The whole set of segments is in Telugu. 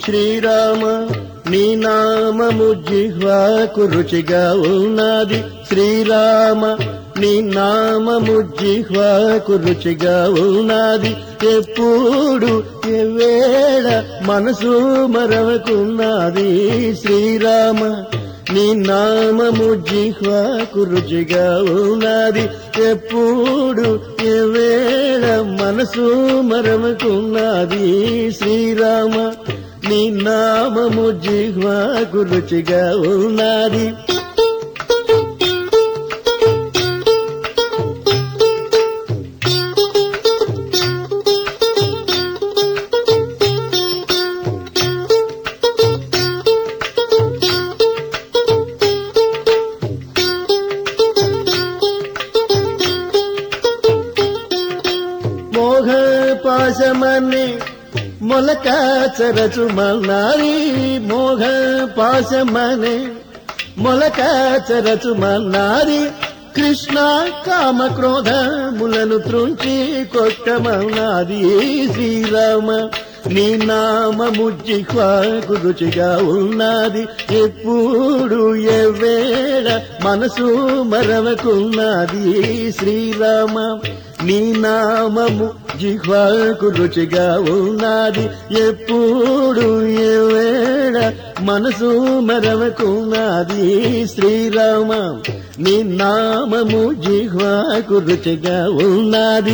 శ్రీరామ నీ నామము జిహ్వాకు రుచిగా ఉన్నది శ్రీరామ నీ నామము జిహ్వాకు రుచిగా ఉన్నది ఎప్పుడు ఎవేళ మనసు మరవకున్నది శ్రీరామ నీ నామము జిహ్వాకు రుచిగా ఉన్నది ఎప్పుడు ఎవేళ మనసు మరవకున్నది శ్రీరామ నీ నామము జిహ్వాకు రుచిగా ఉన్నది మోహ పాశమని మొలక చరచుమన్నారి మోహ పాశమని మొలక చరచుమన్నారి కృష్ణ కామ క్రోధములను త్రుంచి కొట్టమన్నాది శ్రీరామ నీ నామము జిహ్వాకు రుచిగా ఉన్నది ఎప్పుడు ఎవేళ మనసు మరవకున్నది శ్రీరామ నీ నామము జిహ్వాకు రుచిగా ఉన్నది ఎప్పుడు ఎవేళ మనసు మరవకున్నది శ్రీరామ నీ నామము జిహ్వాకు రుచిగా ఉన్నది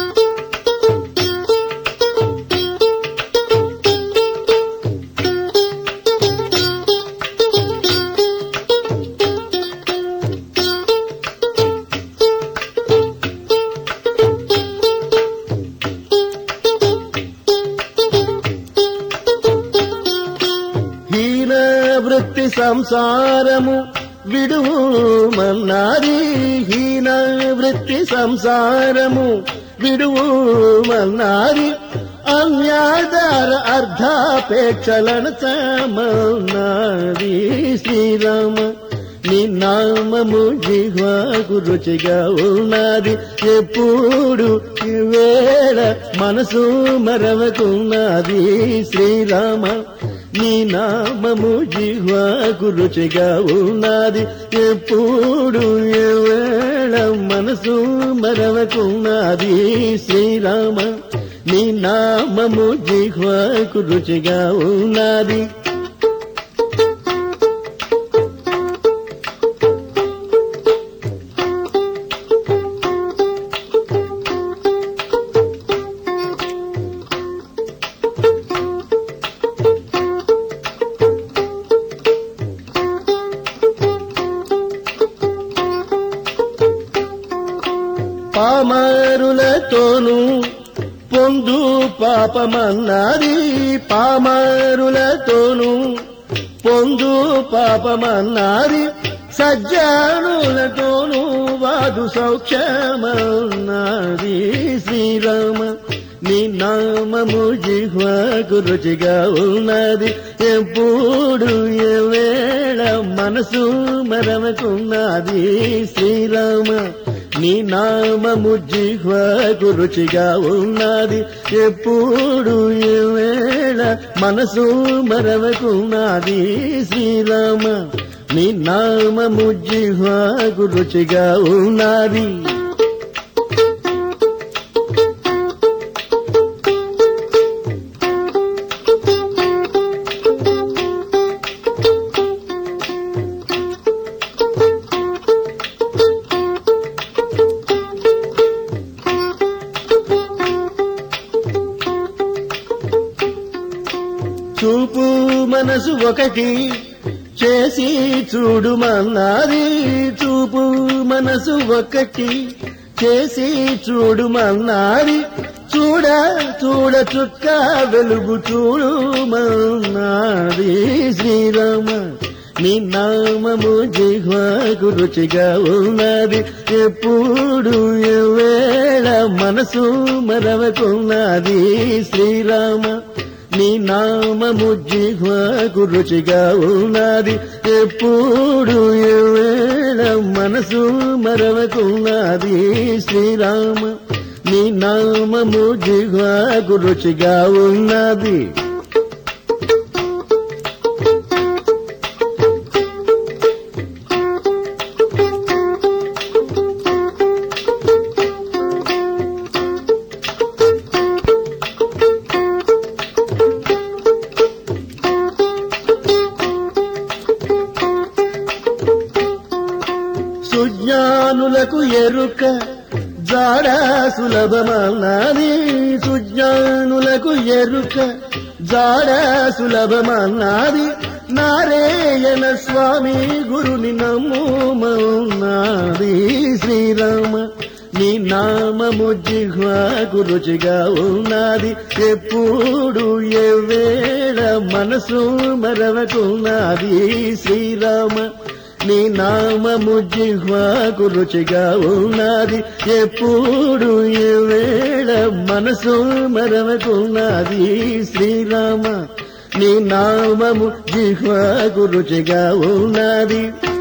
హీన వృత్తి సంసారము విడువు మన్నారి హీన వృత్తి సంసారము విడువు మన్నారి అన్యాదార అర్ధాపేక్షలను సమన్నారి శ్రీరామ నీ నామము జిహ్వాకు రుచిగా ఉన్నది ఎప్పుడు వేళ మనసు మరవకున్నది శ్రీరామ నీ నామము జిహ్వాకు రుచిగా ఉన్నది ఎప్పుడు వేళ మనసు మరవకున్నది శ్రీరామ నీ నామము జిహ్వాకు రుచిగా ఉన్నది పామారులతోనూ పొందు పాపమన్నది పామారులతోనూ పొందు పాపమన్నది సజ్జనులతోనూ వాదు సౌఖ్యమన్నది శ్రీరామ నీ నామము జిహ్వాకు రుచిగా ఉన్నది ఎప్పుడు ఎవేళ మనసు మరవకున్నది శ్రీరామ నీ నామము జిహ్వాకు రుచిగా ఉన్నది ఎప్పుడు ఎవేళ మనసు మరవకున్నది శ్రీరామ నీ నామము జిహ్వాకు రుచిగా ఉన్నది చూపు మనసు ఒకటి చేసి చూడుమన్నది చూపు మనసు ఒకటి చేసి చూడుమన్నది చూడ చూడ చుక్క వెలుగు చూడుమన్నది శ్రీరామ నీ నామము జిహ్వాకు రుచిగా ఉన్నది ఎప్పుడు ఎవేళ మనసు మరవకున్నది శ్రీరామ నీ నామము జిహ్వాకు రుచిగా ఉన్నది ఎప్పుడు ఎవేళ మనసు మరవకున్నది శ్రీరామ నీ నామము జిహ్వాకు రుచిగా ఉన్నది సుజ్ఞానులకు ఎరుక జాడ సులభమన్నది సుజ్ఞానులకు ఎరుక జాడ సులభమన్నది నారాయణ స్వామి గురుని నమ్ముమన్నది శ్రీరామ నీ నామము జిహ్వాకు రుచిగా ఉన్నది ఎప్పుడు ఎవేళ మనసు మరవకున్నది శ్రీరామ నీ నామము జిహ్వాకు రుచిగా ఉన్నది ఎప్పుడు ఎవేళ మనసు మరవకున్నది శ్రీరామ నీ నామము జిహ్వాకు రుచిగా ఉన్నది